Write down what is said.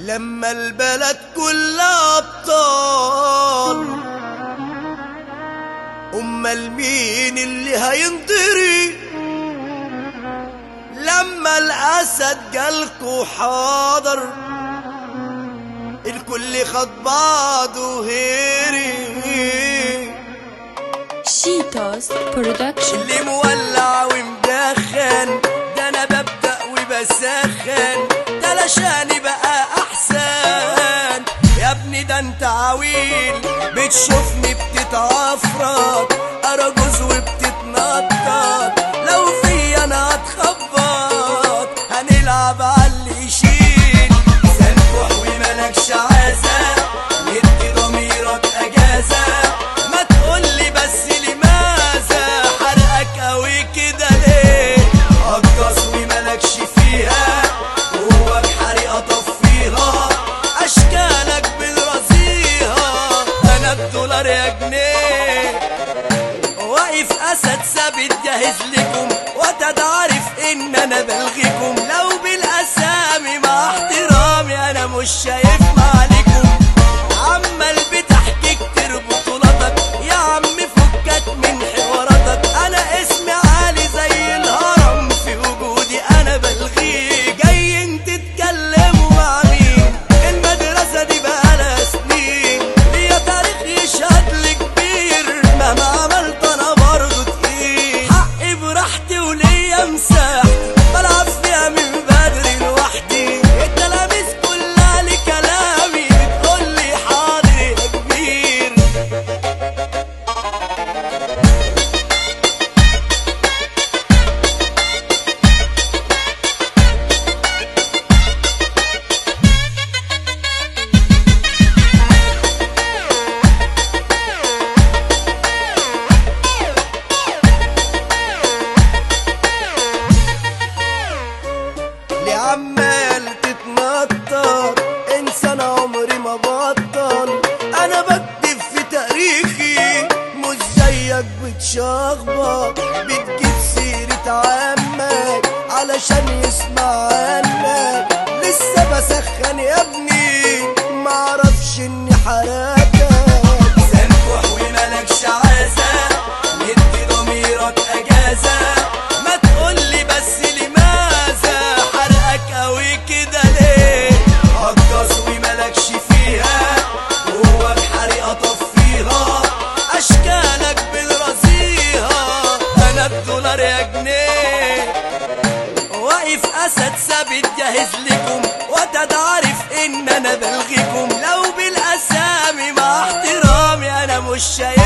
لما البلد كلها ابطال امال مين اللي هينطري لما الاسد جالكوا حاضر الكل خد بعضه هيري شيتوس برودكشن اللي مولع ومدخن ده انا ببدأ وبسخن ده لشاني بقى احسن يا ابني ده انت عويل بتشوفني بتتعفرط ارجوز وبتتنطط لو في انا هتخبط هنلعب على اللي يشيل سنكح وملكش عازة ندي ضميرك اجازة ما تقولي بس لماذا حرقك قوي كده ليه هجص وملكش فيها جواك حريقة طفيها اشكالك بالرزيها انا بدولار يا جنيه واقف اسد ثابت جاهز لكم وتتعرف ان انا بلغيكم لو بالاسامي مع احترامي انا مش شايف معاليكم عمال بتحكي كتير بطولاتك يا عم فكك من حواراتك انا اسمي عالي زي الهرم في وجودي انا بلغيك جايين تتكلموا مع مين المدرسة دي بقالها سنين ليا تاريخ يشهد لي كبير مهما عملت انا برضه تقيل حقي براحتي وليا مساحتي بلعب فيها من بدري لوحدي التلاميذ كلها لكلامي بتقولي حاضر يا كبير ليه عمال تتنطط انسان عمري ما بطل انا بكتب في تاريخي مش زيك بتشخبط بتجيب سيرة عمك علشان يسمع عنك لسه بسخن يا ابني معرفش اني حرقتك سنكح وملكش عازة ندي ضميرك اجازة ما تقولي بس لماذا حرقك قوي كده ليه هجص وملكش فيها جواك حريقة طفيها اشكالك بالرزيها انا بدولار يا جنيه واقف اسد ثابت جاهز لكم وتتعرف ان انا بلغيكم لو بالاسامي مع احترامي انا مش شايف